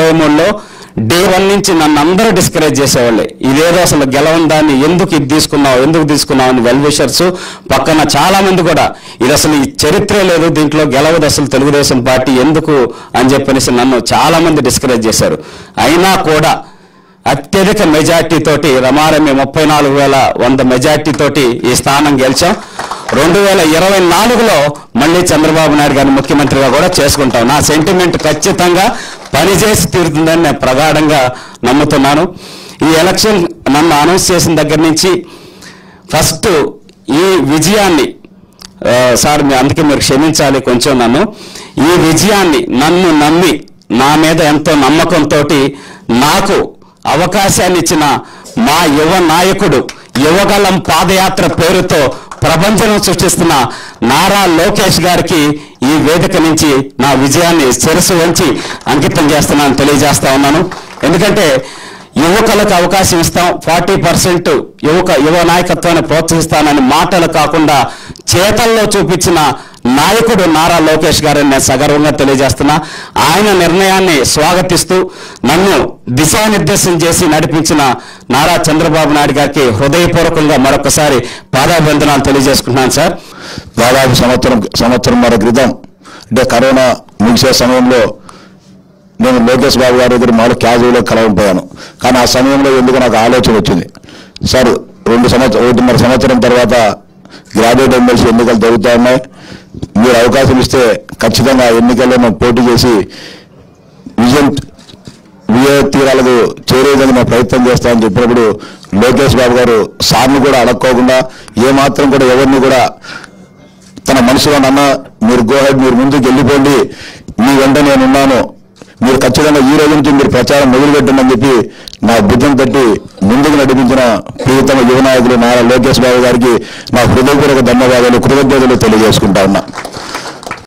ఇరవై మూడులో day one నుంచి నన్ను అందరూ డిస్కరేజ్ చేసేవాళ్ళే ఇదేదో అసలు గెలవని దాన్ని ఎందుకు ఇది తీసుకున్నావు ఎందుకు తీసుకున్నావు అని వెల్ విషర్స్ పక్కన చాలా మంది కూడా ఇది అసలు ఈ చరిత్రే లేదు దీంట్లో గెలవదు అసలు తెలుగుదేశం పార్టీ ఎందుకు అని చెప్పనేసి నన్ను చాలా మంది డిస్కరేజ్ చేశారు అయినా కూడా అత్యధిక మెజార్టీ తోటి రమారమి ముప్పై నాలుగు వేల వంద మెజార్టీ తోటి ఈ స్థానం గెలిచాం రెండు వేల ఇరవై నాలుగులో మళ్ళీ చంద్రబాబు నాయుడు గారిని ముఖ్యమంత్రిగా కూడా చేసుకుంటాం నా సెంటిమెంట్ ఖచ్చితంగా పనిచేసి తీరుతుందని నేను ప్రగాఢంగా నమ్ముతున్నాను ఈ ఎలక్షన్ నన్ను అనౌన్స్ చేసిన దగ్గర నుంచి ఫస్ట్ ఈ విజయాన్ని ఆ, సార్ మీ అందుకే మీరు క్షమించాలి కొంచెం నన్ను ఈ విజయాన్ని నన్ను నమ్మి నా మీద ఎంతో నమ్మకంతో నాకు అవకాశాన్ని ఇచ్చిన మా యువ నాయకుడు యువగలం పాదయాత్ర పేరుతో ప్రపంచం సృష్టిస్తున్న నారా లోకేష్ గారికి ఈ వేదిక నుంచి నా విజయాన్ని శిరసు వంచి అంకితం చేస్తున్నాను తెలియజేస్తా ఉన్నాను ఎందుకంటే యువకులకు అవకాశం ఇస్తాం ఫార్టీ పర్సెంట్ యువక యువ నాయకత్వాన్ని ప్రోత్సహిస్తానని మాటలు కాకుండా చేతల్లో చూపించిన నాయకుడు నారా లోకేష్ గారని నేను సగర్వంగా తెలియజేస్తున్నా ఆయన నిర్ణయాన్ని స్వాగతిస్తూ నన్ను దిశానిర్దేశం చేసి నడిపించిన నారా చంద్రబాబు నాయుడు గారికి హృదయపూర్వకంగా మరొకసారి పాదాభివందనాలు తెలియజేసుకుంటున్నాను సార్ దాదాపు సంవత్సరం సంవత్సరంన్నర క్రితం అంటే కరోనా ముగిసే సమయంలో నేను లోకేష్ బాబు గారి దగ్గర మామూలు క్యాజువల్గా కలవకపోయాను కానీ ఆ సమయంలో ఎందుకు నాకు ఆలోచన వచ్చింది సార్ రెండు సంవత్సరం ఒకటిన్నర సంవత్సరం తర్వాత గ్రాడ్యుయేట్ ఎమ్మెల్సీ ఎన్నికలు జరుగుతూ ఉన్నాయి మీరు అవకాశం ఇస్తే ఖచ్చితంగా ఆ ఎన్నికల్లో మేము పోటీ చేసి విజయం విజయ తీరాలకు చేరే విధంగా మేము ప్రయత్నం చేస్తామని చెప్పినప్పుడు లోకేష్ బాబు గారు సార్ని కూడా అడక్కోకుండా ఏమాత్రం కూడా ఎవరిని కూడా తన మనసులో నన్న మీరు గోహెడ్ మీరు ముందుకు వెళ్ళిపోండి మీ వెంట నేను ఉన్నాను మీరు ఖచ్చితంగా ఈ రోజు నుంచి మీరు ప్రచారం మొదలుపెట్టండి అని చెప్పి నా బుద్ధం తట్టి ముందుకు నడిపించిన ప్రియతమ యువ నాయకులు నారా లోకేష్ బాబు గారికి నా హృదయపూర్వక ధన్యవాదాలు కృతజ్ఞతలు తెలియజేసుకుంటా ఉన్నా